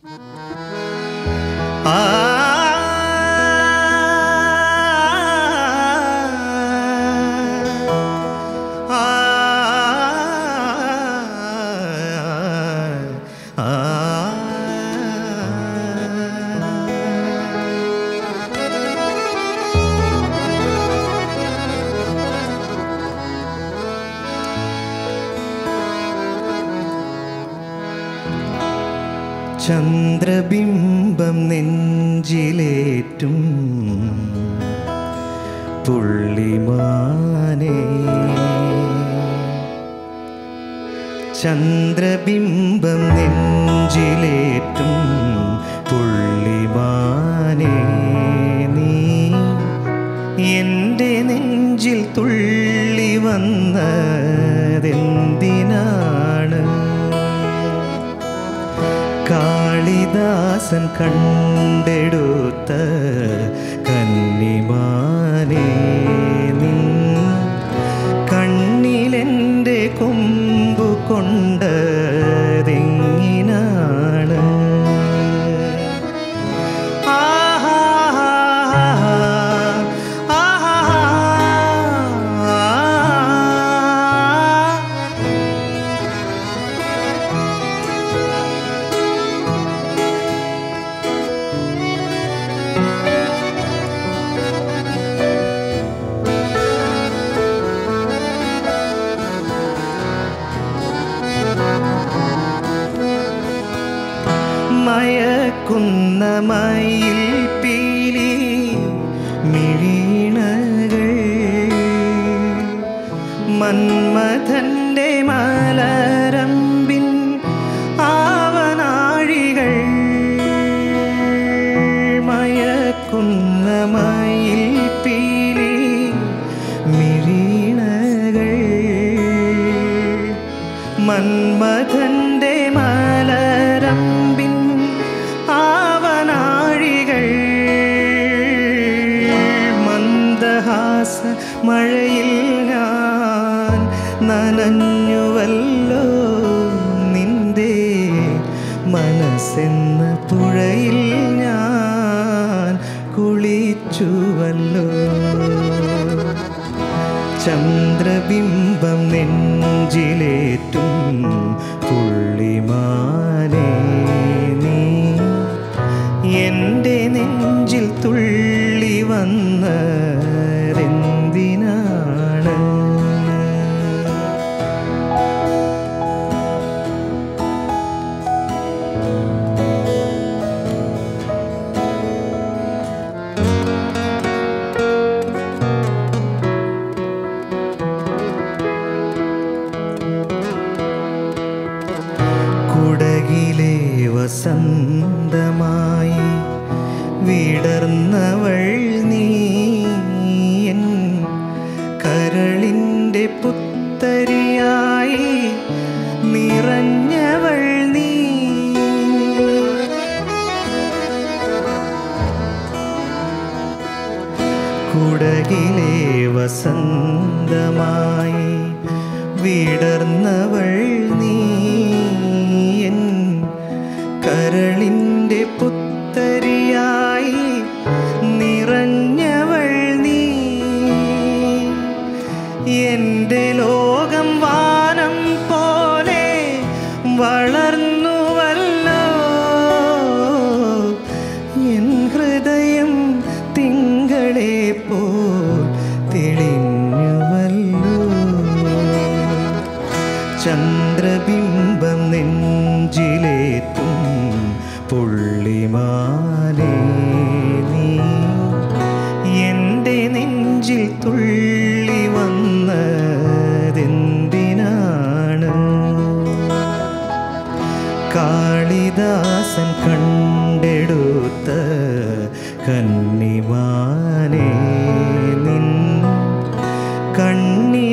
ആ ചന്ദ്രബിംബം നെഞ്ചിലേറ്റും പുള്ളിമാനേ ചന്ദ്രബിംബം നെഞ്ചിലേറ്റും പുള്ളിമാനേ നീ എൻ്റെ നെഞ്ചിൽ തുള്ളി വന്നതെന്തിനാണ് കാളിദാസൻ കണ്ടെടുത്ത കന്നിമാനേ നിൻ കണ്ണിലെൻ്റെ കൊമ്പു കൊണ്ടതെങ്ങിനാണ് ആഹാ ആഹാ ആഹാ മയക്കുന്ന മയിൽ പീലി മിഴീണകൾ മന്മഥന്റെ മലരമ്പിൻ ആവനാഴികൾ മയക്കുന്ന മയിൽ പീലി മിഴീണകൾ മന്മഥന്റെ മലരമ്പിൻ ആവനാഴികൾ മന്ദഹാസ മഴയിൽ ഞാൻ നനഞ്ഞുവല്ലോ നിന്റെ മനസ്സെന്ന പുഴയിൽ ഞാൻ കുളിച്ചുവല്ലോ ചന്ദ്രബിംബം നെഞ്ചിലേറ്റും പുള്ളിമാനേ നീ എൻ്റെ നെഞ്ചിൽ തുള്ളി വന്നതെന്തിനാണ് കുടകിലെ വസന്തമായി വിടർന്നവൾ നീ എൻ കരളിൻ്റെ പുത്തരിയായി നിറഞ്ഞവൾ നീ കുടകിലെ വസന്തമായി വിടർന്നവൾ നീ എൻ കരളിൻ്റെ പുത്തരിയായി നിറഞ്ഞവൾ നീ എൻ്റെ ലോകം വാനം പോലെ വളർന്നുവല്ലോ എൻ ഹൃദയം തിങ്കളെ പോൽ തെളിഞ്ഞുവല്ലോ ചന്ദ്രബിംബം നെഞ്ചിലേറ്റും പുള്ളിമാനേ നീ എൻ്റെ നെഞ്ചിൽ തുള്ളി വന്നതെന്തിനാണ് കാളിദാസൻ കണ്ടെടുത്ത കന്നിമാനേ നിൻ കണ്ണി